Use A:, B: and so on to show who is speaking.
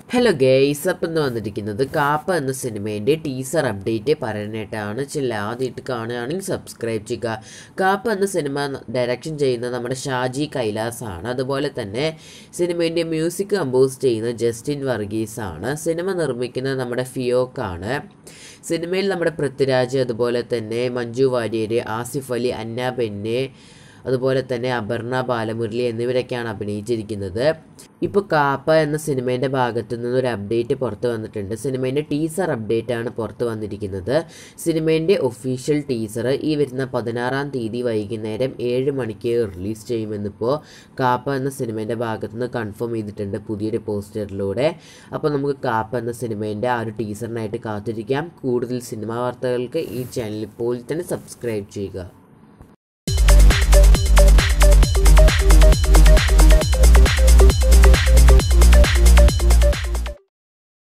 A: hello guys അപ്പം എന്ന് വന്നിരിക്കുന്നത് കാപ്പ എന്ന സിനിമേൻ്റെ ടീസർ അപ്ഡേറ്റ് പറയാനായിട്ടാണ് ചില ആദ്യമായിട്ട് കാണുകയാണെങ്കിൽ സബ്സ്ക്രൈബ് ചെയ്യുക കാപ്പ എന്ന സിനിമ ഡയറക്ഷൻ ചെയ്യുന്ന നമ്മുടെ ഷാജി കൈലാസ് ആണ് അതുപോലെ തന്നെ സിനിമേൻ്റെ മ്യൂസിക് കമ്പോസ് ചെയ്യുന്ന ജസ്റ്റിൻ വർഗീസ് ആണ് സിനിമ നിർമ്മിക്കുന്നത് നമ്മുടെ ഫിയോക്കാണ് സിനിമയിൽ നമ്മുടെ പൃഥ്വിരാജ് അതുപോലെ തന്നെ മഞ്ജു വാര്യർ ആസിഫ് അലി അന്ന ബെന്നെ അതുപോലെ തന്നെ അപർണ ബാലമുരളി എന്നിവരൊക്കെയാണ് അഭിനയിച്ചിരിക്കുന്നത് ഇപ്പോൾ കാപ്പ എന്ന സിനിമേൻ്റെ ഭാഗത്തു നിന്ന് ഒരു അപ്ഡേറ്റ് പുറത്ത് വന്നിട്ടുണ്ട് സിനിമേൻ്റെ ടീസർ അപ്ഡേറ്റ് ആണ് പുറത്ത് വന്നിരിക്കുന്നത് സിനിമേൻ്റെ ഒഫീഷ്യൽ ടീസർ ഈ വരുന്ന പതിനാറാം തീയതി വൈകുന്നേരം ഏഴ് മണിക്ക് റിലീസ് ചെയ്യുമെന്നിപ്പോൾ കാപ്പ എന്ന സിനിമേൻ്റെ ഭാഗത്തു നിന്ന് കൺഫേം ചെയ്തിട്ടുണ്ട് പുതിയൊരു പോസ്റ്ററിലൂടെ അപ്പോൾ നമുക്ക് കാപ്പ എന്ന സിനിമേൻ്റെ ആ ഒരു ടീസറിനായിട്ട് കാത്തിരിക്കാം കൂടുതൽ സിനിമാ വാർത്തകൾക്ക് ഈ ചാനൽ ഇപ്പോൾ തന്നെ സബ്സ്ക്രൈബ് ചെയ്യുക